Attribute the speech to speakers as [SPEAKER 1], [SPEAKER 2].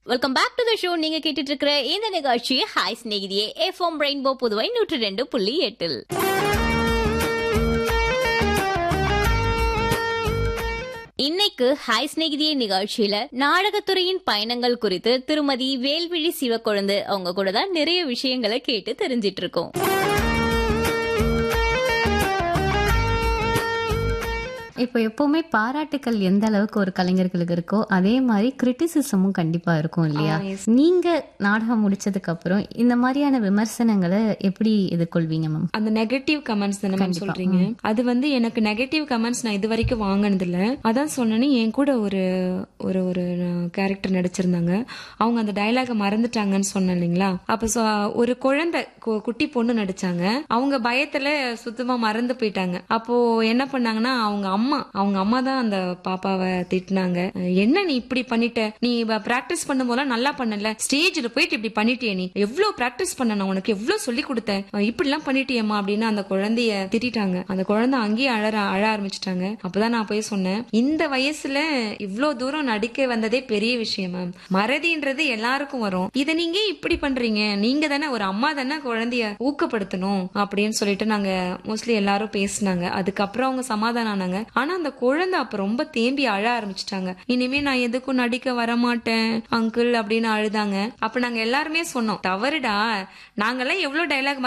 [SPEAKER 1] welcome back to the show நீங்க கேட்டுட்டு இருக்கிற இந்த நிகழ்ச்சி ஹாய் ஸ்நேகிதியே எஃப்எம் ரெயின்போ புதுவை நூற்றி ரெண்டு புள்ளி எட்டில் இன்னைக்கு ஹாய் ஸ்நேகிதியே நிகழ்ச்சியில நாடகத்துறையின் பயணங்கள் குறித்து திருமதி வேல்விழி சிவக்கொழுந்து அவங்க கூட தான் நிறைய விஷயங்களை கேட்டு தெரிஞ்சிட்டு இருக்கோம்
[SPEAKER 2] இப்போ எப்பவுமே பாராட்டுக்கள் எந்த அளவுக்கு ஒரு கலைஞர்களுக்கு இருக்கோ அதே மாதிரி கிரிட்டிசிசமும் கண்டிப்பா இருக்கும் இல்லையா நீங்க நாடகம் முடிச்சதுக்கு அப்புறம் இந்த மாதிரியான விமர்சனங்களை எப்படி எதிர்கொள்வீங்க மேம்
[SPEAKER 3] அந்த நெகட்டிவ் கமெண்ட்ஸ் தானே மேம் சொல்றீங்க அது வந்து எனக்கு நெகட்டிவ் கமெண்ட்ஸ் நான் இது வரைக்கும் வாங்கினது இல்ல அதான் சொன்னேன்னு என் கூட ஒரு ஒரு ஒரு கேரக்டர் நடிச்சிருந்தாங்க அவங்க அந்த டயலாக மறந்துட்டாங்கன்னு சொன்னேன் இல்லைங்களா அப்ப சொ- ஒரு குழந்தை கு- குட்டி பொண்ணு நடிச்சாங்க அவங்க பயத்துல சுத்தமா மறந்து போயிட்டாங்க அப்போ என்ன பண்ணாங்கன்னா அவங்க அம்மா அவங்க அம்மா தான் அந்த பாப்பாவை திட்டினாங்க என்ன நீ இப்படி பண்ணிட்ட நீ பிராக்டிஸ் பண்ணும்போதெல்லாம் நல்லா பண்ணல ஸ்டேஜ்ல போயிட்டு இப்படி பண்ணிட்டியே நீ எவ்வளவு பிராக்டிஸ் பண்ண நான் உனக்கு எவ்வளவு சொல்லி கொடுத்தேன் இப்படி எல்லாம் பண்ணிட்டியம்மா அப்படின்னு அந்த குழந்தைய திட்டிட்டாங்க அந்த குழந்தை அங்கேயே அழற அழ ஆரம்பிச்சிட்டாங்க அப்பதான் நான் போய் சொன்னேன் இந்த வயசுல இவ்ளோ தூரம் நடிக்க வந்ததே பெரிய விஷயம் மேம் மறதின்றது எல்லாருக்கும் வரும் இதை நீங்க ஏன் இப்படி பண்றீங்க நீங்க தானே ஒரு அம்மா தானே குழந்தைய ஊக்கப்படுத்தணும் அப்படின்னு சொல்லிட்டு நாங்க மோஸ்ட்லி எல்லாரும் பேசினாங்க அதுக்கப்புறம் அவங்க சமாதானம் ஆனாங்க ஆனா அந்த குழந்தை அப்ப ரொம்ப தேம்பி அழ ஆரம்பிச்சிட்டாங்க இனிமே நான் எதுக்கும் நடிக்க வரமாட்டேன் அங்கிள் அப்படின்னு அழுதாங்க அப்ப நாங்க எல்லாருமே சொன்னோம் தவறுடா நாங்கெல்லாம் எவ்வளவு டைலாக்